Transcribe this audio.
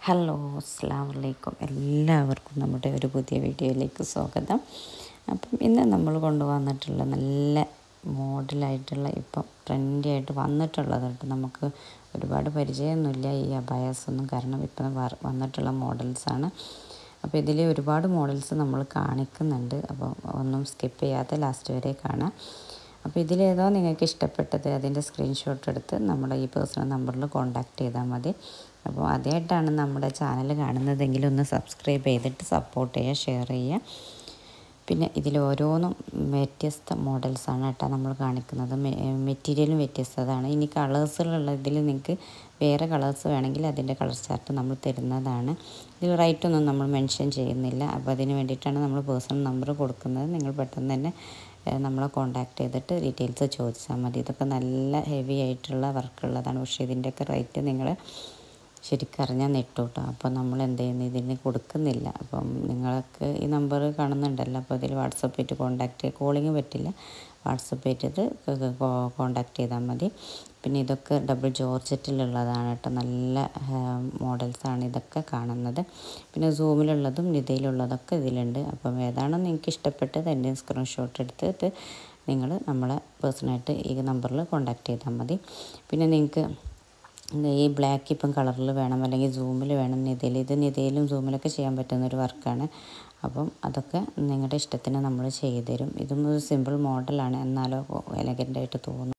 hello അസ്സാം വലൈക്കും എല്ലാവർക്കും നമ്മുടെ ഒരു പുതിയ വീഡിയോയിലേക്ക് സ്വാഗതം അപ്പം ഇന്ന് നമ്മൾ കൊണ്ടുവന്നിട്ടുള്ള നല്ല മോഡലായിട്ടുള്ള ഇപ്പം ട്രെൻഡി ആയിട്ട് വന്നിട്ടുള്ളത് കേട്ടോ നമുക്ക് ഒരുപാട് പരിചയമൊന്നുമില്ല ഈ അബായാസ് ഒന്നും കാരണം ഇപ്പം വ- വന്നിട്ടുള്ള മോഡൽസാണ് അപ്പോൾ ഇതിൽ ഒരുപാട് മോഡൽസ് നമ്മൾ കാണിക്കുന്നുണ്ട് അപ്പോൾ ഒന്നും സ്കിപ്പ് ചെയ്യാതെ ലാസ്റ്റ് വരെ കാണാം അപ്പോൾ ഇതിലേതോ നിങ്ങൾക്ക് ഇഷ്ടപ്പെട്ടത് അതിൻ്റെ സ്ക്രീൻഷോട്ട് എടുത്ത് നമ്മുടെ ഈ പേഴ്സണൽ നമ്പറിൽ കോൺടാക്റ്റ് ചെയ്താൽ മതി അപ്പോൾ ആദ്യമായിട്ടാണ് നമ്മുടെ ചാനൽ കാണുന്നതെങ്കിൽ ഒന്ന് സബ്സ്ക്രൈബ് ചെയ്തിട്ട് സപ്പോർട്ട് ചെയ്യുക ഷെയർ ചെയ്യുക പിന്നെ ഇതിൽ ഓരോന്നും വ്യത്യസ്ത മോഡൽസാണ് കേട്ടോ നമ്മൾ കാണിക്കുന്നത് മെറ്റീരിയലും വ്യത്യസ്തതാണ് ഇനി കളേഴ്സിലുള്ള ഇതിൽ നിങ്ങൾക്ക് വേറെ കളേഴ്സ് വേണമെങ്കിൽ അതിൻ്റെ കളർ ചാർട്ട് നമ്മൾ തരുന്നതാണ് ഇതിൽ റേറ്റ് ഒന്നും നമ്മൾ മെൻഷൻ ചെയ്യുന്നില്ല അപ്പോൾ അതിന് വേണ്ടിയിട്ടാണ് നമ്മൾ പേഴ്സണൽ നമ്പർ കൊടുക്കുന്നത് നിങ്ങൾ പെട്ടെന്ന് തന്നെ ഏഹ്, നമ്മളെ കോൺടാക്ട് ചെയ്തിട്ട് ഡീറ്റെയിൽസ് ചോദിച്ചാൽ മതി ഇതൊക്കെ നല്ല ഹെവി ആയിട്ടുള്ള വർക്കുള്ളതാണ് പക്ഷേ ഇതിൻ്റെയൊക്കെ റേറ്റ് നിങ്ങൾ ശരിക്കും അറിഞ്ഞാൽ നെട്ടു കേട്ടോ അപ്പോൾ നമ്മൾ എന്ത് ചെയ്യുന്നു ഇതിന് കൊടുക്കുന്നില്ല അപ്പം നിങ്ങൾക്ക് ഈ നമ്പർ കാണുന്നുണ്ടല്ലോ അപ്പോൾ ഇതിൽ വാട്സപ്പ് ചെയ്തിട്ട് കോൺടാക്റ്റ് കോളിങ് പറ്റില്ല വാട്സപ്പ് ചെയ്തിട്ട് കോൺടാക്റ്റ് ചെയ്താൽ മതി പിന്നെ ഇതൊക്കെ ഡബിൾ ജോർജറ്റിലുള്ളതാണ് കേട്ടോ നല്ല മോഡൽസാണ് ഇതൊക്കെ കാണുന്നത് പിന്നെ സൂമിലുള്ളതും നിതയിലുള്ളതൊക്കെ ഇതിലുണ്ട് അപ്പം ഏതാണോ നിങ്ങൾക്ക് ഇഷ്ടപ്പെട്ടത് എൻ്റെ സ്ക്രീൻഷോട്ട് എടുത്തിട്ട് നിങ്ങൾ നമ്മളെ പേഴ്സണായിട്ട് ഈ നമ്പറിൽ കോൺടാക്റ്റ് ചെയ്താൽ മതി പിന്നെ നിങ്ങൾക്ക് എന്താ ഈ ബ്ലാക്ക് ഇപ്പം കളറിൽ വേണം അല്ലെങ്കിൽ സൂമിൽ വേണം നിതയിൽ ഇത് നിതയിലും സൂമിലൊക്കെ ചെയ്യാൻ പറ്റുന്ന ഒരു വർക്കാണ് അപ്പം അതൊക്കെ നിങ്ങളുടെ ഇഷ്ടത്തിന് നമ്മൾ ചെയ്തു തരും ഇതും ഒരു സിമ്പിൾ മോഡലാണ് എന്നാലോ എലഗൻ്റായിട്ട് തോന്നും